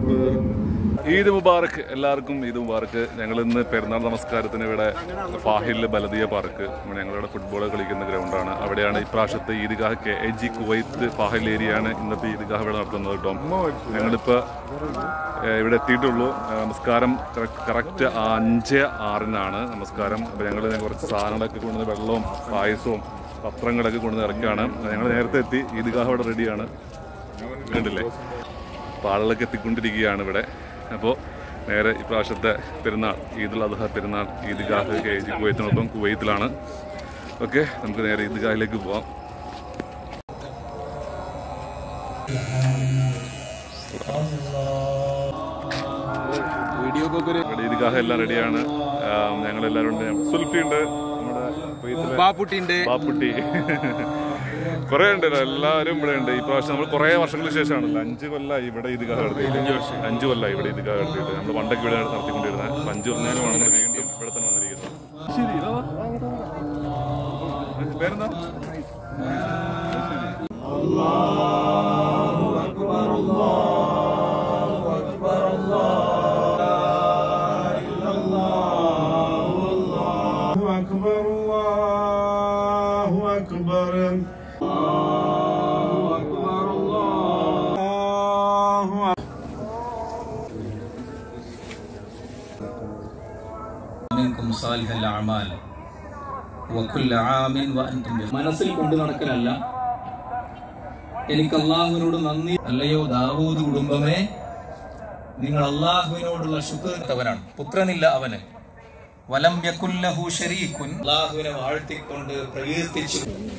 അക്ബർ ഈദ് മുബാറക്ക് എല്ലാവർക്കും ഈദ് മുബാറക്ക് ഞങ്ങൾ ഇന്ന് പെരുന്നാൾ നമസ്കാരത്തിന് ഇവിടെ ഫാഹിൽ ബലദിയ പാർക്ക് ഞങ്ങളിവിടെ ഫുട്ബോൾ കളിക്കുന്ന ഗ്രൗണ്ടാണ് അവിടെയാണ് ഇപ്രാവശ്യത്തെ Eidgah K A G Kuwait Fahaheel ഏരിയയാണ് ഇന്നത്തെ ഈദ്ഗാഹ് ഇവിടെ നടത്തുന്നത് കേട്ടോ ഞങ്ങളിപ്പോൾ ഏഹ്, ഇവിടെ എത്തിയിട്ടുള്ളൂ ഏഹ്, നമസ്കാരം കറക്റ്റ് അഞ്ച് ആറിനാണ് നമസ്കാരം അപ്പോൾ ഞങ്ങൾ കുറച്ച് സാധനങ്ങളൊക്കെ കൊണ്ടുവന്ന് വെള്ളവും പായസവും പത്രങ്ങളൊക്കെ കൊണ്ടുവന്ന് ഇറക്കുകയാണ് ഞങ്ങൾ നേരത്തെ എത്തി ഈദ്ഗാഹ് ഇവിടെ റെഡിയാണ് കണ്ടില്ലേ അപ്പോൾ ആളുകളൊക്കെ എത്തിക്കൊണ്ടിരിക്കുകയാണ് ഇവിടെ അപ്പോൾ നേരെ ഇപ്രാവശ്യത്തെ പെരുന്നാൾ ഈദുൽ അദ്ഹ പെരുന്നാൾ ഈദ്ഗാഹ് കെ ജി കുവൈത്തിനൊപ്പം കുവൈത്തിലാണ് ഓക്കെ നമുക്ക് നേരെ ഈദ്ഗാഹിലേക്ക് പോവാം വീഡിയോ ഒക്കെ ഒരു ഇവിടെ ഈദ്ഗാഹ് എല്ലാം റെഡിയാണ് ഞങ്ങളെല്ലാവരും ഉണ്ട് സുൽഫി ഉണ്ട് നമ്മുടെ കുവൈത്തിലെ ബാപ്പുട്ടിന്റെ ബാപ്പുട്ടി കുറെ ഉണ്ട് എല്ലാവരും ഇവിടെ ഉണ്ട് ഈ പ്രാവശ്യം നമ്മൾ കുറെ വർഷങ്ങൾക്ക് ശേഷമാണല്ലോ അഞ്ച് കൊല്ലമായി ഇവിടെ ഈദ്ഗാഹ് നടത്തിയിട്ട് അഞ്ച് വർഷം അഞ്ച് കൊല്ലമായി ഇവിടെ ഈദ്ഗാഹ് നടത്തിയിട്ട് നമ്മൾ പണ്ടൊക്കെ ഇവിടെ നടത്തിക്കൊണ്ടിരുന്നത് അപ്പൊ അഞ്ച് കൊല്ലമാണ് നമ്മൾ വീണ്ടും ഇവിടെ തന്നെ വന്നിരിക്കുന്നത് ശരി ഇതാ. പേരെന്താ الله أكبر الله أكبر الله أكبر الله منكم صالح الأعمال وكل عام وأنتم بخير മനസ്സിൽ കൊണ്ടു നടക്കലല്ല എനിക്ക് അള്ളാഹുവിനോട് നന്ദി അല്ലയോ ദാവൂദ് കുടുംബമേ നിങ്ങൾ അള്ളാഹുവിനോടുള്ള ശുക്രവനാണ് പുത്രനില്ല അവന് വലം യകുല്ലഹു ശരീക്കുൻ അള്ളാഹുവിനെ വാഴ്ത്തിക്കൊണ്ട് പ്രകീർത്തിച്ചു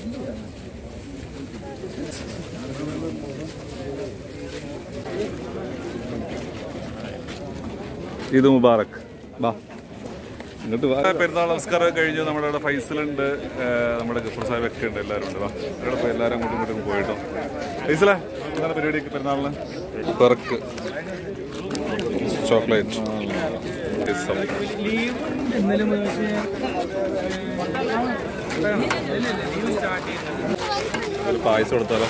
ഈദ് മുബാറക് വാ ഇങ്ങോട്ട് വാ പെരുന്നാൾ നമസ്കാരം കഴിഞ്ഞു നമ്മുടെ ഇവിടെ ഫൈസലുണ്ട് ഏഹ് നമ്മുടെ ഗഫൂർ സാഹിബ് ഒക്കെ ഉണ്ട് എല്ലാവരും ഉണ്ട് വാ ഇവിടെ പോയി എല്ലാവരും അങ്ങോട്ടും ഇങ്ങോട്ടും പോയിട്ടോ ഫൈസലേ എന്താണ് പരിപാടിയൊക്കെ പെരുന്നാളിന് പെർക്ക് ചോക്ലേറ്റ് പായസം കൊടുത്താലോ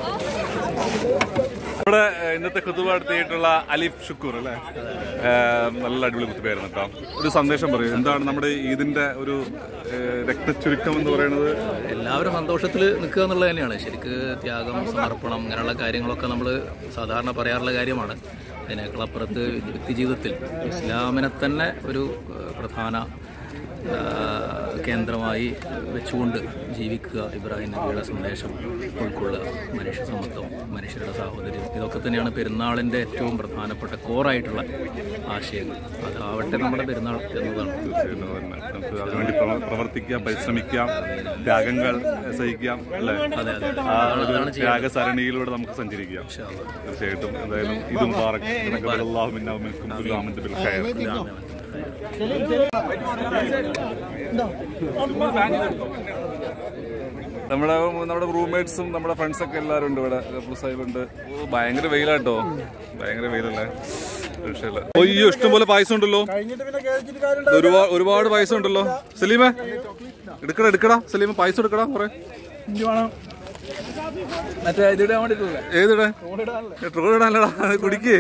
നമ്മുടെ ഏഹ്, ഇന്നത്തെ കുത്തുബ നടത്തിയിട്ടുള്ള അലിഫ് ഷുക്കൂർ അല്ലേ ഏഹ്, നല്ല അടിപൊളി കുത്തുബയായിരുന്നു കേട്ടോ ഒരു സന്ദേശം പറയും എന്താണ് നമ്മുടെ ഈദിന്റെ ഒരു ഏഹ്, രക്തചുരുക്കം എന്ന് പറയുന്നത് എല്ലാവരും സന്തോഷത്തിൽ നിൽക്കുക എന്നുള്ളത് തന്നെയാണ് ശരിക്ക് ത്യാഗം സമർപ്പണം അങ്ങനെയുള്ള കാര്യങ്ങളൊക്കെ നമ്മൾ സാധാരണ പറയാറുള്ള കാര്യമാണ് അതിനേക്കാൾ അപ്പുറത്ത് വ്യക്തി ജീവിതത്തിൽ ഇസ്ലാമിനെ തന്നെ ഒരു ഏഹ്, പ്രധാന ഏഹ്, കേന്ദ്രമായി വെച്ചുകൊണ്ട് ജീവിക്കുക ഇബ്രാഹിം നബിയുടെ സന്ദേശം ഉൾക്കൊള്ളുക മനുഷ്യ സമത്വം മനുഷ്യരുടെ സാഹോദര്യം ഇതൊക്കെ തന്നെയാണ് പെരുന്നാളിൻ്റെ ഏറ്റവും പ്രധാനപ്പെട്ട കോറായിട്ടുള്ള ആശയങ്ങൾ അതാവട്ടെ നമ്മുടെ പെരുന്നാൾ എന്നതാണ് തീർച്ചയായിട്ടും അത് തന്നെ. നമുക്ക് അതിനുവേണ്ടി പ്രവ- പ്രവർത്തിക്കാം പരിശ്രമിക്കാം ത്യാഗങ്ങൾ സഹിക്കാം അല്ലേ ആ ഒരു ത്യാഗസരണിയിലൂടെ നമുക്ക് സഞ്ചരിക്കാം തീർച്ചയായിട്ടും എന്തായാലും ഇതും പാറക് അള്ളാഹു മിന്നാ മിൻകും കുല്ലു ആമൻതു ബിൽ ഖൈർ നമ്മുടെ നമ്മുടെ റൂംമേറ്റ്സും നമ്മുടെ ഫ്രണ്ട്സ് ഒക്കെ എല്ലാവരും ഉണ്ട് ഇവിടെ സാഹിബുണ്ട് ഓ ഭയങ്കര വെയിലാട്ടോ ഭയങ്കര വെയിലല്ലേ രക്ഷയില്ല അയ്യോ ഇഷ്ടംപോലെ പായസം ഉണ്ടല്ലോ ഒരുപാട് ഒരുപാട് പായസം ഉണ്ടല്ലോ സലീമേ എടുക്കടാ എടുക്കടാ സലീമ പായസം എടുക്കടാ കുറെ മറ്റേ ഇതിടാൻ വേണ്ടിട്ടില്ല ഏതിടെ ട്രോളിടാനല്ലടാ കുടിക്കേ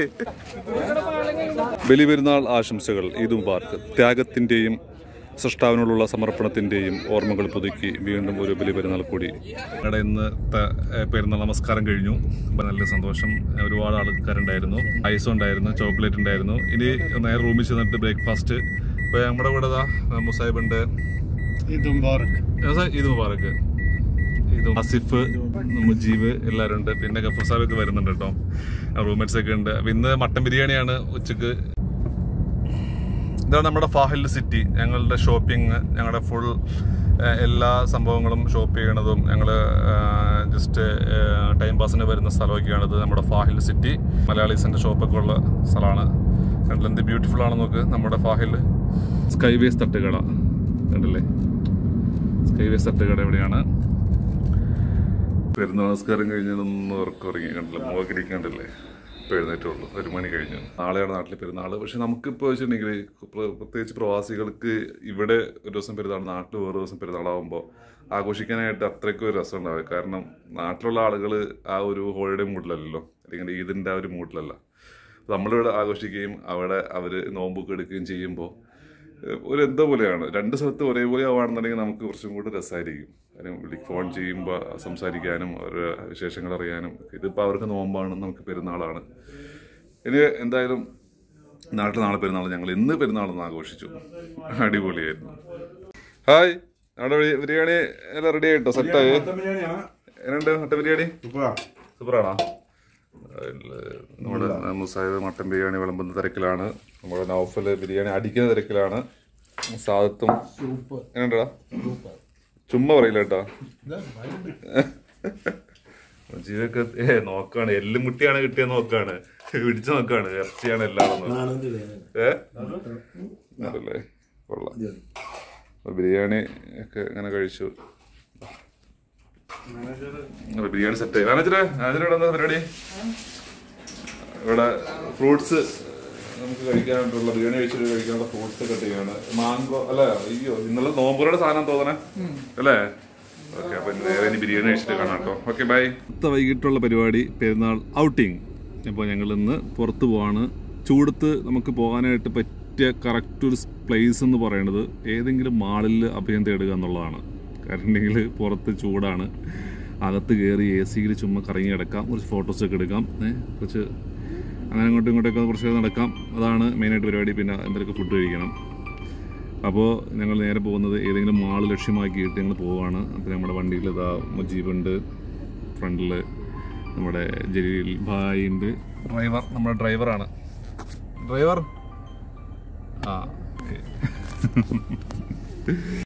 ബലി പെരുന്നാൾ ആശംസകൾ ഈദ് മുബാർക്ക് ത്യാഗത്തിന്റെയും സൃഷ്ടാവിനോടുള്ള സമർപ്പണത്തിന്റെയും ഓർമ്മകൾ പുതുക്കി വീണ്ടും ഒരു ബലി പെരുന്നാൾ കൂടി ഞങ്ങളുടെ ഇന്നത്തെ ഏഹ്, പെരുന്നാൾ നമസ്കാരം കഴിഞ്ഞു അപ്പൊ നല്ല സന്തോഷം ഒരുപാട് ആൾക്കാരുണ്ടായിരുന്നു ഐസ് ഉണ്ടായിരുന്നു ചോക്ലേറ്റ് ഉണ്ടായിരുന്നു ഇനി നേരെ റൂമിൽ ചെന്നിട്ട് ബ്രേക്ക്ഫാസ്റ്റ് ഇപ്പൊ നമ്മുടെ കൂടെ ദാ മുസാഹിബ് ഉണ്ട് عيد مبارك ഈദ് മുബാറക്ക് ഇത് അസിഫ് മുജീബ് എല്ലാവരും ഉണ്ട് പിന്നെ ഗഫൂർ സാഹിബ് ഒക്കെ വരുന്നുണ്ട് കേട്ടോ റൂംമേറ്റ്സ് ഒക്കെ ഉണ്ട് അപ്പൊ ഇന്ന് മട്ടൻ ബിരിയാണിയാണ് ഉച്ചക്ക് ഇതാണ് നമ്മുടെ ഫാഹിൽ സിറ്റി ഞങ്ങളുടെ ഷോപ്പിംഗ് ഞങ്ങളുടെ ഫുൾ എല്ലാ സംഭവങ്ങളും ഷോപ്പ് ചെയ്യണതും ഞങ്ങൾ ജസ്റ്റ് ടൈം പാസിന് വരുന്ന സ്ഥലമൊക്കെയാണിത് നമ്മുടെ ഫാഹിൽ സിറ്റി മലയാളീസിൻ്റെ ഷോപ്പൊക്കെ ഉള്ള സ്ഥലമാണ് കണ്ടില്ല എന്ത് ബ്യൂട്ടിഫുൾ ആണെന്ന് നോക്ക് നമ്മുടെ ഫാഹിൽ സ്കൈവേസ് തട്ടുകട കണ്ടില്ലേ സ്കൈവേസ് തട്ടുകട എവിടെയാണ് പെരുന്നാൾ നമസ്കാരം കഴിഞ്ഞൊന്ന് ഉറക്കം ഉറങ്ങി കണ്ടില്ല മുഖക്കിരിക്ക് കണ്ടില്ലേ ഇപ്പോൾ എഴുന്നേറ്റുള്ളൂ ഒരു മണി കഴിഞ്ഞു നാളെയാണ് നാട്ടിൽ പെരുന്നാൾ പക്ഷെ നമുക്കിപ്പോൾ വെച്ചിട്ടുണ്ടെങ്കിൽ പ്ര- പ്രത്യേകിച്ച് പ്രവാസികൾക്ക് ഇവിടെ ഒരു ദിവസം പെരുന്നാൾ നാട്ടിൽ വേറെ ദിവസം പെരുന്നാളാകുമ്പോൾ ആഘോഷിക്കാനായിട്ട് അത്രയ്ക്കും ഒരു രസം ഉണ്ടാവുക കാരണം നാട്ടിലുള്ള ആളുകൾ ആ ഒരു ഹോളിഡേ മൂഡിലല്ലോ അല്ലെങ്കിൽ ഈദിൻ്റെ ആ ഒരു മൂഡിലല്ല നമ്മളിവിടെ ആഘോഷിക്കുകയും അവിടെ അവർ നോമ്പൊക്കെ എടുക്കുകയും ചെയ്യുമ്പോൾ ഏഹ്, ഒരു എന്തോ പോലെയാണ് രണ്ട് സ്ഥലത്ത് ഒരേപോലെ ആവുകയാണെന്നുണ്ടെങ്കിൽ നമുക്ക് കുറച്ചും കൂടി രസമായിരിക്കും കാര്യം വിളി ഫോൺ ചെയ്യുമ്പോൾ സംസാരിക്കാനും അവരുടെ വിശേഷങ്ങൾ അറിയാനും ഇതിപ്പോൾ അവർക്ക് നോമ്പാണ് നമുക്ക് പെരുന്നാളാണ് ഇനി എന്തായാലും നാട്ടിൽ നാളെ പെരുന്നാൾ ഞങ്ങൾ ഇന്ന് പെരുന്നാളൊന്ന് ആഘോഷിച്ചു അടിപൊളിയായിരുന്നു ഹായ് നമ്മുടെ ബിരി- ബിരിയാണി എല്ലാം റെഡി ആയിട്ടോ സെറ്റായി എങ്ങനെയുണ്ട് മട്ടൻ ബിരിയാണി സൂപ്പറാണോ അതില് നമ്മുടെ മുസാഹിബ് മട്ടൻ ബിരിയാണി വിളമ്പുന്ന തിരക്കിലാണ് നമ്മുടെ നൗഫല് ബിരിയാണി അടിക്കുന്ന തിരക്കിലാണ് സാദത്തും എങ്ങനെയുണ്ടടാ ചുമ്മാ പറയില്ല കേട്ടോ ജീവൊക്കെ ഏ നോക്കാണ് എല്ലും മുട്ടിയാണ് കിട്ടിയ നോക്കാണ് പിടിച്ചു നോക്കാണ് ഇറച്ചിയാണ് എല്ലാം ഏ അതല്ലേ കൊള്ളാം അപ്പൊ ബിരിയാണി ഒക്കെ ഇങ്ങനെ കഴിച്ചു അപ്പൊ ബിരിയാണി സെറ്റ് ആയി മാനേജറെ മാനേജർ ഇവിടെ എന്താ പരിപാടി ഇവിടെ ഫ്രൂട്ട്സ് നമുക്ക് കഴിക്കാനായിട്ടുള്ള ബിരിയാണി കഴിച്ചിട്ട് കഴിക്കാനുള്ള ഫ്രൂട്ട്സ് കട്ട് ചെയ്യാണ് മാംഗോ അല്ല അയ്യോ ഇന്നലെ നോമ്പുറയുടെ സാധനം തോന്നണേ അല്ലേ ഓക്കെ അപ്പൊ നേരെ ഇനി ബിരിയാണി കഴിച്ചിട്ട് കാണാം കേട്ടോ ഓക്കെ ബൈ അടുത്ത വൈകിട്ടുള്ള പരിപാടി പെരുന്നാൾ ഔട്ടിങ് അപ്പോൾ ഞങ്ങൾ ഇന്ന് പുറത്ത് പോവാണ് ചൂടത്ത് നമുക്ക് പോകാനായിട്ട് പറ്റിയ കറക്റ്റ് ഒരു പ്ലേസ് എന്ന് പറയുന്നത് ഏതെങ്കിലും മാളിൽ അഭയം തേടുക എന്നുള്ളതാണ് കാരണം ഉണ്ടെങ്കിൽ പുറത്ത് ചൂടാണ് അകത്ത് കയറി എ സിയിൽ ചുമ്മാ കറങ്ങി കിടക്കാം കുറച്ച് ഫോട്ടോസൊക്കെ എടുക്കാം ഏ, കുറച്ച് അങ്ങനെ അങ്ങോട്ടും ഇങ്ങോട്ടൊക്കെ കുറച്ച് നടക്കാം അതാണ് മെയിനായിട്ട് പരിപാടി പിന്നെ എന്തെങ്കിലുമൊക്കെ ഫുഡ് കഴിക്കണം അപ്പോൾ ഞങ്ങൾ നേരെ പോകുന്നത് ഏതെങ്കിലും മാൾ ലക്ഷ്യമാക്കിയിട്ട് ഞങ്ങൾ പോവുകയാണ് അപ്പോൾ നമ്മുടെ വണ്ടിയിൽ ഇതാ മുജീബുണ്ട് ഫ്രണ്ടിൽ നമ്മുടെ ജലീൽ ഭായ് ഉണ്ട് ഡ്രൈവർ നമ്മുടെ ഡ്രൈവറാണ് ഡ്രൈവർ ആ ഓക്കെ